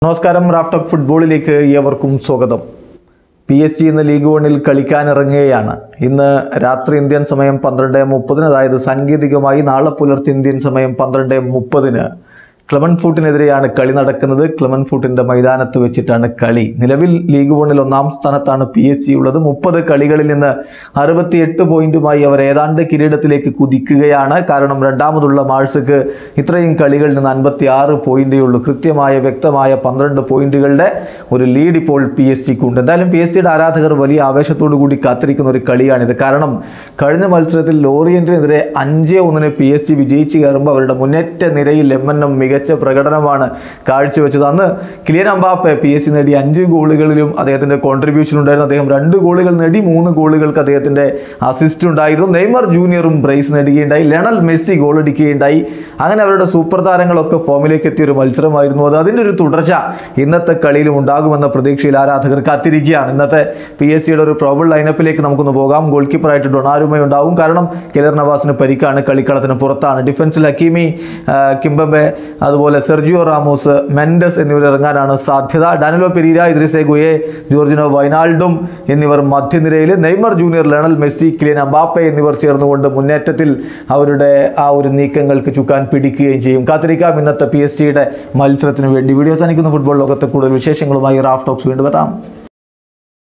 നമസ്കാരം റാഫ്റ്റോക്ക് ഫുട്ബോളിലേക്ക് ഏവർക്കും സ്വാഗതം പി എസ് ജി ഇന്ന് ലീഗ് വണ്ണിൽ കളിക്കാനിറങ്ങുകയാണ് ഇന്ന് രാത്രി ഇന്ത്യൻ സമയം പന്ത്രണ്ട് മുപ്പതിന് അതായത് സാങ്കേതികമായി നാളെ പുലർച്ചെ ഇന്ത്യൻ സമയം പന്ത്രണ്ട് മുപ്പതിന് ക്ലമൻ ഫൂട്ടിനെതിരെയാണ് കളി നടക്കുന്നത് ക്ലമൻ ഫൂട്ടിന്റെ മൈതാനത്ത് വെച്ചിട്ടാണ് കളി നിലവിൽ ലീഗ് വണ്ണിൽ ഒന്നാം സ്ഥാനത്താണ് പി എസ് ജി ഉള്ളത് മുപ്പത് കളികളിൽ നിന്ന് അറുപത്തിയെട്ട് പോയിന്റുമായി അവർ ഏതാണ്ട് കിരീടത്തിലേക്ക് കുതിക്കുകയാണ് കാരണം രണ്ടാമതുള്ള മാഴ്സക്ക് ഇത്രയും കളികളിൽ നിന്ന് അൻപത്തി ആറ് പോയിന്റേ ഉള്ളൂ കൃത്യമായ വ്യക്തമായ പന്ത്രണ്ട് പോയിന്റുകളുടെ ഒരു ലീഡ് ഇപ്പോൾ പി എസ് ജിക്ക് ഉണ്ട് എന്തായാലും പി എസ് ജിയുടെ ആരാധകർ വലിയ ആവേശത്തോടു കൂടി കാത്തിരിക്കുന്ന ഒരു കളിയാണിത് കാരണം കഴിഞ്ഞ മത്സരത്തിൽ ലോറിയന്റിനെതിരെ അഞ്ച് ഒന്നിന് പി എസ് ജി വിജയിച്ച് കയറുമ്പോൾ അവരുടെ മുന്നേറ്റ നിരയിൽ എം എൻ എം മികച്ച പ്രകടനമാണ് കാഴ്ചവെച്ചത് അന്ന് Kylian Mbappe P S G നേടിയ അഞ്ച് ഗോളുകളിലും അദ്ദേഹത്തിന്റെ കോൺട്രിബ്യൂഷൻ ഉണ്ടായിരുന്നു അദ്ദേഹം രണ്ട് ഗോളുകൾ നേടി മൂന്ന് ഗോളുകൾക്ക് അദ്ദേഹത്തിന്റെ അസിസ്റ്റ് ഉണ്ടായിരുന്നു നെയ്മർ ജൂനിയറും ബ്രേസ് നേടുകയുണ്ടായി ലെണൽ മെസ്സി ഗോൾ അടിക്കുകയുണ്ടായി അങ്ങനെ അവരുടെ സൂപ്പർ താരങ്ങളൊക്കെ ഫോമിലേക്ക് എത്തിയ ഒരു മത്സരമായിരുന്നു അത് അതിൻ്റെ ഒരു തുടർച്ച ഇന്നത്തെ കളിയിലും ഉണ്ടാകുമെന്ന പ്രതീക്ഷയിൽ ആരാധകർ കാത്തിരിക്കുകയാണ് ഇന്നത്തെ പി എസ് സിയുടെ ഒരു പ്രോബിൾ ലൈനപ്പിലേക്ക് നമുക്കൊന്ന് പോകാം ഗോൾ കീപ്പറായിട്ട് ഡൊണാരുമ ഉണ്ടാവും കാരണം കെലർ നവാസിന് പരിക്കാണ് കളിക്കളത്തിന് പുറത്താണ് ഡിഫൻസിൽ ഹക്കീമി ആ, കിംബംബെ അതുപോലെ സെർജിയോ റാമോസ് മെൻഡസ് എന്നിവർ ഇറങ്ങാനാണ് സാധ്യത ഡാനിലോ പെരീര ഇദ്രിസെ ഗുയെ ജോർജിനോ വൈനാൾഡും എന്നിവർ മധ്യനിരയിൽ Neymar junior Lionel Messi Kylian Mbappe എന്നിവർ ചേർന്നുകൊണ്ട് മുന്നേറ്റത്തിൽ അവരുടെ ആ ഒരു നീക്കങ്ങൾക്ക് ചുക്കാൻ പിടിക്കുകയും ചെയ്യും കാത്തിരിക്കാം ഇന്നത്തെ പി എസ് സിയുടെ മത്സരത്തിന് വേണ്ടി വീഡിയോ സാധിക്കുന്ന ഫുട്ബോൾ ലോകത്തെ കൂടുതൽ വിശേഷങ്ങളുമായി റാഫ് ടോക്സ് വീണ്ടും എത്താം